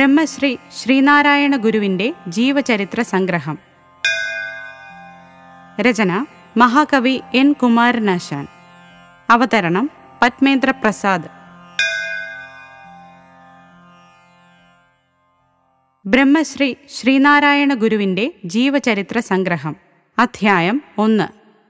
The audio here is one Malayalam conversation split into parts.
ബ്രഹ്മശ്രീ ശ്രീനാരായണ ഗുരുവിൻ്റെ ജീവചരിത്ര സംഗ്രഹം രചന മഹാകവി എൻ കുമാരനാശാൻ അവതരണം പത്മേന്ദ്ര പ്രസാദ് ബ്രഹ്മശ്രീ ശ്രീനാരായണ ഗുരുവിൻ്റെ ജീവചരിത്ര സംഗ്രഹം അധ്യായം ഒന്ന്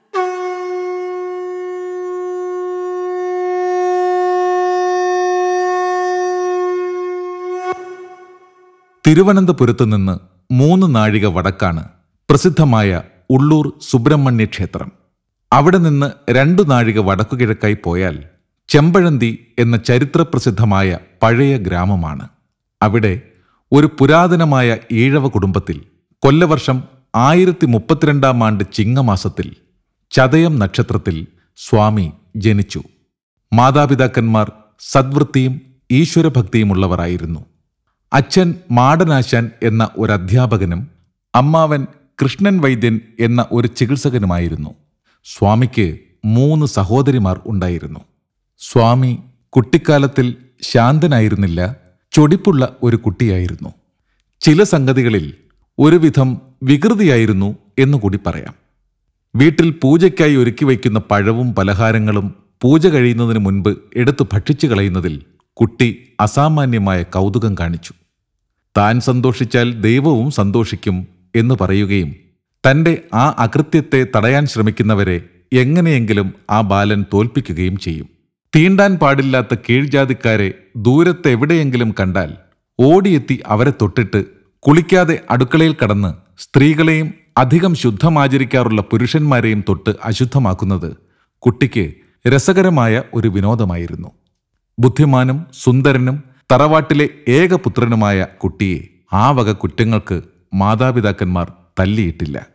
തിരുവനന്തപുരത്ത് നിന്ന് മൂന്ന് നാഴിക വടക്കാണ് പ്രസിദ്ധമായ ഉള്ളൂർ സുബ്രഹ്മണ്യ ക്ഷേത്രം അവിടെ നിന്ന് രണ്ടു നാഴിക വടക്കുകിഴക്കായി പോയാൽ ചെമ്പഴന്തി എന്ന ചരിത്രപ്രസിദ്ധമായ പഴയ ഗ്രാമമാണ് അവിടെ ഒരു പുരാതനമായ ഈഴവ കുടുംബത്തിൽ കൊല്ലവർഷം ആയിരത്തി മുപ്പത്തിരണ്ടാം ആണ്ട് ചിങ്ങമാസത്തിൽ ചതയം നക്ഷത്രത്തിൽ സ്വാമി ജനിച്ചു മാതാപിതാക്കന്മാർ സദ്വൃത്തിയും ഈശ്വരഭക്തിയുമുള്ളവരായിരുന്നു അച്ഛൻ മാടനാശാൻ എന്ന ഒരു അധ്യാപകനും അമ്മാവൻ കൃഷ്ണൻ വൈദ്യൻ എന്ന ഒരു ചികിത്സകനുമായിരുന്നു സ്വാമിക്ക് മൂന്ന് സഹോദരിമാർ ഉണ്ടായിരുന്നു സ്വാമി കുട്ടിക്കാലത്തിൽ ശാന്തനായിരുന്നില്ല ചൊടിപ്പുള്ള ഒരു കുട്ടിയായിരുന്നു ചില സംഗതികളിൽ ഒരുവിധം വികൃതിയായിരുന്നു എന്നുകൂടി പറയാം വീട്ടിൽ പൂജയ്ക്കായി ഒരുക്കി വയ്ക്കുന്ന പഴവും പലഹാരങ്ങളും പൂജ കഴിയുന്നതിന് മുൻപ് എടുത്തു ഭക്ഷിച്ചു കളയുന്നതിൽ കുട്ടി അസാമാന്യമായ കൗതുകം കാണിച്ചു താൻ സന്തോഷിച്ചാൽ ദൈവവും സന്തോഷിക്കും എന്ന് പറയുകയും തന്റെ ആ അകൃത്യത്തെ തടയാൻ ശ്രമിക്കുന്നവരെ എങ്ങനെയെങ്കിലും ആ ബാലൻ തോൽപ്പിക്കുകയും ചെയ്യും തീണ്ടാൻ പാടില്ലാത്ത കീഴ്ജാതിക്കാരെ ദൂരത്ത് എവിടെയെങ്കിലും കണ്ടാൽ ഓടിയെത്തി അവരെ തൊട്ടിട്ട് കുളിക്കാതെ അടുക്കളയിൽ കടന്ന് സ്ത്രീകളെയും അധികം ശുദ്ധമാചരിക്കാറുള്ള പുരുഷന്മാരെയും തൊട്ട് അശുദ്ധമാക്കുന്നത് കുട്ടിക്ക് രസകരമായ ഒരു വിനോദമായിരുന്നു ബുദ്ധിമാനും സുന്ദരനും തറവാട്ടിലെ ഏകപുത്രനുമായ കുട്ടിയെ ആ വക കുറ്റങ്ങൾക്ക് മാതാപിതാക്കന്മാർ തല്ലിയിട്ടില്ല